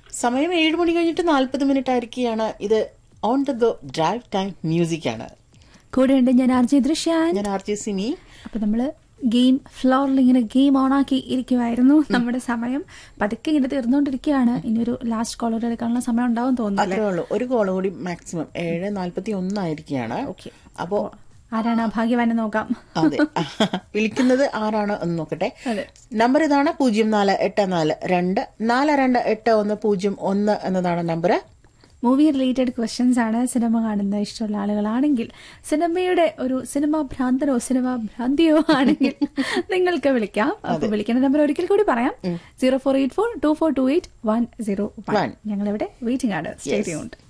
സമയം ഏഴ് മണി കഴിഞ്ഞിട്ട് നാൽപ്പത് മിനിറ്റ് ആയിരിക്കുകയാണ് ഇത് on the go drive time music ആണ് കൂടെ ഉണ്ട് ഞാൻ ആർ ജെ ദൃശ്യാൻ ഞാൻ ആർ ജെ സിനി അപ്പൊ നമ്മള് ഗെയിം ഫ്ലോറിൽ ഇങ്ങനെ ഗെയിം ഓൺ ആക്കി ഇരിക്കുമായിരുന്നു നമ്മുടെ സമയം പതുക്കെ ഇങ്ങനെ തീർന്നുകൊണ്ടിരിക്കുകയാണ് ഇനി ഒരു ലാസ്റ്റ് കോളർ എടുക്കാനുള്ള സമയം ഉണ്ടാവും തോന്നുന്നു അത്രേ ഉള്ളൂ ഒരു കോൾ കൂടി മാക്സിമം ഏഴ് നാൽപ്പത്തി ഒന്നായിരിക്കുകയാണ് ഓക്കെ അപ്പോ ആരാണ് ആ ഭാഗ്യവാനെ നോക്കാം അതെ വിളിക്കുന്നത് ആരാണ് എന്ന് നോക്കട്ടെ അതെ. നമ്പർ ഇതാണ് പൂജ്യം നാല് എട്ട് നാല് രണ്ട് നാല് രണ്ട് എട്ട് ഒന്ന് പൂജ്യം ഒന്ന് എന്നതാണ് നമ്പർ മൂവി റിലേറ്റഡ് ക്വസ്റ്റ്യൻസ് ആണ് സിനിമ കാണുന്ന ഇഷ്ടമുള്ള ആളുകളാണെങ്കിൽ സിനിമയുടെ ഒരു സിനിമ ഭ്രാന്തനോ സിനിമ ഭ്രാന്തിയോ ആണെങ്കിൽ നിങ്ങൾക്ക് വിളിക്കാം അപ്പൊ വിളിക്കുന്ന നമ്പർ ഒരിക്കൽ കൂടി പറയാം zero four eight four two four two eight one zero one One. ഞങ്ങളിവിടെ വെയിറ്റിംഗ് ആണ് സ്റ്റേ ട്യൂൺഡ്